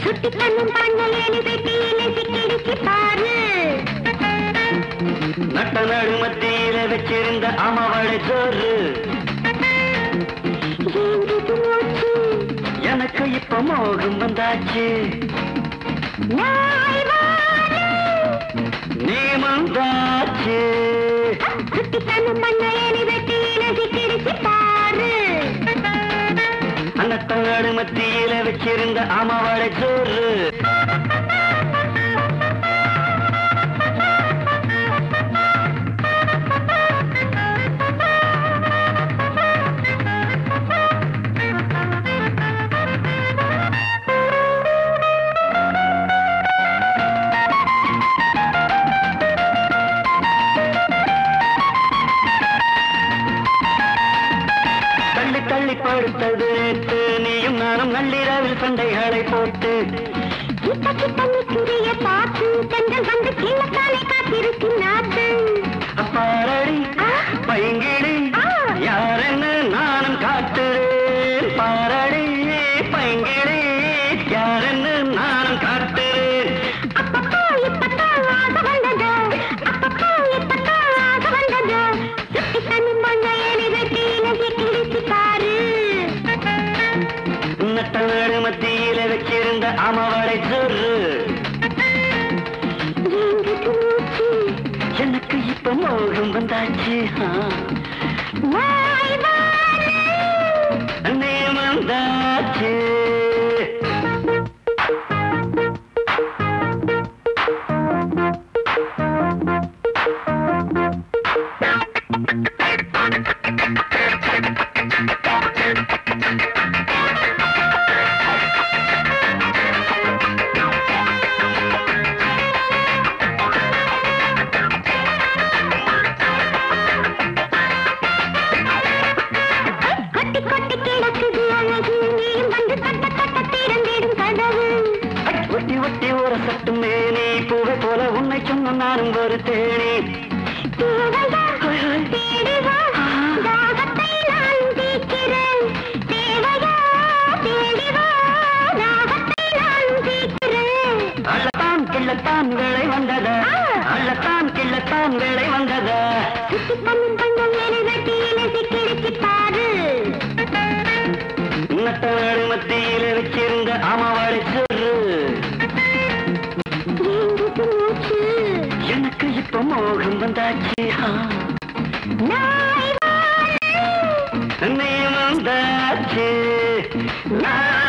சுட்டி கண்ணும் பண்ணையேனி வெட்டியில சிக்கிடுச்சு பாரு நட்ட நடு மத்தியில வச்சிருந்த அமவளை சோறு ஏங்குது மூச்சு எனக்கு இப்ப மோகம் வந்தாச்சு நாய் வாழு நீ வந்தாச்சு சுட்டி கண்ணும் பண்ணையேனி வெட்டியில சிக்கிடுச்சு பாரு நட்ட நடு மத்தியில வச்சிருந்த அமவளை சோறு தள்ளி தள்ளி படுத்தது நேத்து நீயும் நானும் நள்ளிரவில் சண்டைகளை போட்டு கிட்ட கிட்ட நிற்கிறிய பார்த்து தென்றல் வந்து கிழக்காலை காத்திருக்கு நாட்டு பாரடி ஆ, பைங்கிடி ஆ. யாரென்னு நானும் காட்டுறேன் பாரடி பைங்கிடி யாரென்னு நானும் காட்டுறேன் அப்பப்போ இப்பப்போ ஆசை வந்தது அப்பப்போ இப்பப்போ ஆசை வந்தது சுட்டி கண்ணும் பண்ணையேனி வெட்டியில சிக்கிடுச்சு பாரு நட்ட நாடு மத்தியில வச்சிருந்த அமவளை சொரு ஏங்குது மூச்சு எனக்கு இப்ப மோகம் வந்தாச்சு ஆ. நாய் வாழு நீ வந்தாச்சு கொட்டி கொட்டி கிடக்குது அழகு நீயும் வந்து தட்ட தட்ட திறந்திடும் கதவு ஐ, ஒட்டி ஒட்டி ஒரு சட்டு மேனி பூவை போல உன்னை சொன்ன நானும் ஒரு தேனி தேவையா தேடுவா தாகத்தை நான் தீர்க்கிறேன் தேவையா தேடிவா தாகத்தை நான் தீர்க்கிறேன் அள்ளத்தான் கிள்ளத்தான் வேலை வந்ததா அள்ளத்தான் கிள்ளத்தான் வேலை வந்ததா சுத்தி பண்ணும் பண்ணும் எலி வெட்டியில சிக்கிடுச்சு பாரு நட்ட நாடு மத்தியில வச்சிருந்த அமவளை சொரு ஏங்குது மூச்சு எனக்கு இப்ப மோகம் வந்தாச்சு ஆ. நாய் வாழு நீ வந்தாச்சு நான்